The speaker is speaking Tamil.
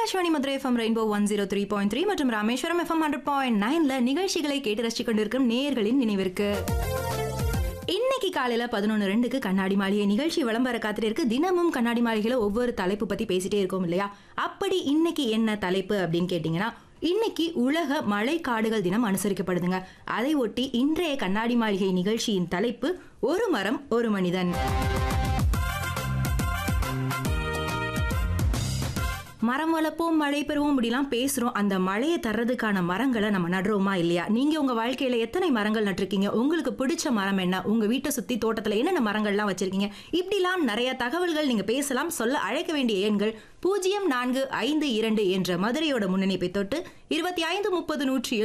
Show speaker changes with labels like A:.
A: Akashvani Madurai FM rainbow one zero three point three மற்றும் ராமேஸ்வரம் எஃப்எம் ஹண்ட்ரட் பாயிண்ட் நைன்ல நிகழ்ச்சிகளை கேட்டு ரசித்துக் கொண்டிருக்கும் நேயர்களின் நினைவிற்கு இன்னைக்கு காலையில பதினொன்று ரெண்டுக்கு கண்ணாடி மாளிகை நிகழ்ச்சி விளம்பர காத்துட்டு இருக்கு தினமும் கண்ணாடி மாளிகையில ஒவ்வொரு தலைப்பு பத்தி பேசிட்டே இருக்கோம் இல்லையா அப்படி இன்னைக்கு என்ன தலைப்பு அப்படின்னு கேட்டீங்கன்னா இன்னைக்கு உலக மழை காடுகள் தினம் அனுசரிக்கப்படுதுங்க அதை ஒட்டி இன்றைய கண்ணாடி மாளிகை நிகழ்ச்சியின் தலைப்பு ஒரு மரம் ஒரு மனிதன் மரம் வளர்ப்போம் மழை பெறுவோம் இப்படிலாம் பேசுறோம் அந்த மழையை தர்றதுக்கான மரங்களை நம்ம நடுறோமா இல்லையா நீங்க உங்க வாழ்க்கையில எத்தனை மரங்கள் நட்டிருக்கீங்க உங்களுக்கு பிடிச்ச மரம் என்ன உங்க வீட்டை சுத்தி தோட்டத்துல என்னென்ன மரங்கள்லாம் வச்சிருக்கீங்க இப்படிலாம் நிறைய தகவல்கள் நீங்க பேசலாம் சொல்ல அழைக்க வேண்டிய எண்கள் பூஜ்ஜியம் நான்கு ஐந்து இரண்டு என்ற மதுரையோட முன்னணிப்பை தொட்டு இருபத்தி ஐந்து முப்பது நூற்றி